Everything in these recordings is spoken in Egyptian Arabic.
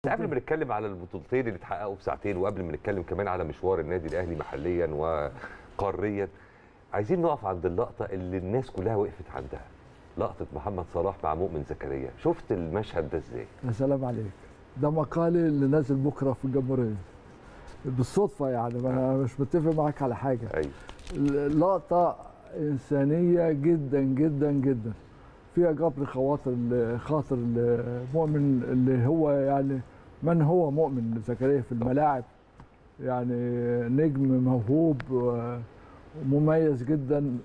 قبل ما نتكلم على البطولتين اللي اتحققوا في ساعتين وقبل ما نتكلم كمان على مشوار النادي الاهلي محليا وقاريا عايزين نقف عند اللقطه اللي الناس كلها وقفت عندها لقطه محمد صلاح مع مؤمن زكريا شفت المشهد ده ازاي يا سلام عليك ده مقالي اللي نازل بكره في الجمهوريه بالصدفه يعني ما انا مش متفق معاك على حاجه ايوه لقطه انسانيه جدا جدا جدا فيها جبر خواطر خاطر المؤمن اللي هو يعني من هو مؤمن زكريا في الملاعب يعني نجم موهوب ومميز جدا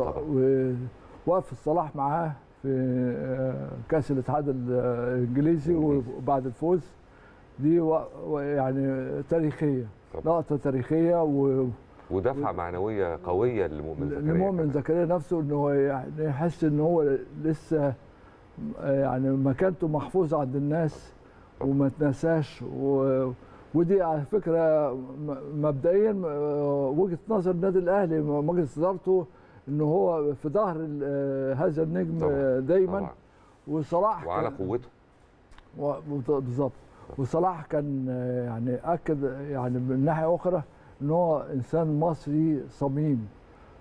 ووقف الصلاح معاه في كاس الاتحاد الانجليزي وبعد الفوز دي يعني تاريخيه لقطه تاريخيه و ودفعه معنويه قويه لمؤمن زكريا لمؤمن زكريا نفسه ان هو يعني يحس ان هو لسه يعني مكانته محفوظه عند الناس وما تنساش و ودي على فكره مبدئيا وجهه نظر النادي الاهلي مجلس ادارته ان هو في ظهر هذا النجم طبعا. دايما طبعا. وصلاح وعلى قوته بالظبط وصلاح كان يعني اكد يعني من ناحيه اخرى ان هو انسان مصري صميم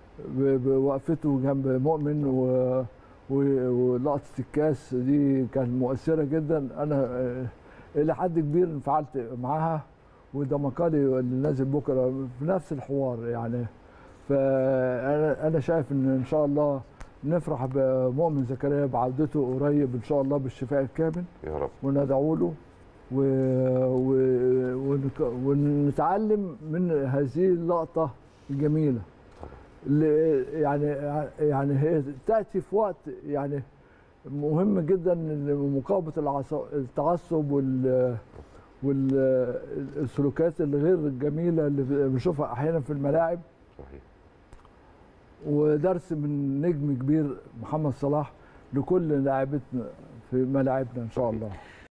بوقفته جنب مؤمن و ولقطه الكاس دي كانت مؤثره جدا انا الى حد كبير انفعلت معاها وده مقالي اللي نازل بكره في نفس الحوار يعني فانا انا شايف ان ان شاء الله نفرح بمؤمن زكريا بعودته قريب ان شاء الله بالشفاء الكامل يا رب وندعو له و... و... ونك... ونتعلم من هذه اللقطه الجميله اللي يعني يعني هي تاتي في وقت يعني مهم جدا مقاومه العص... التعصب وال والسلوكيات الغير الجميله اللي بنشوفها احيانا في الملاعب صحيح ودرس من نجم كبير محمد صلاح لكل لاعبتنا في ملاعبنا ان شاء الله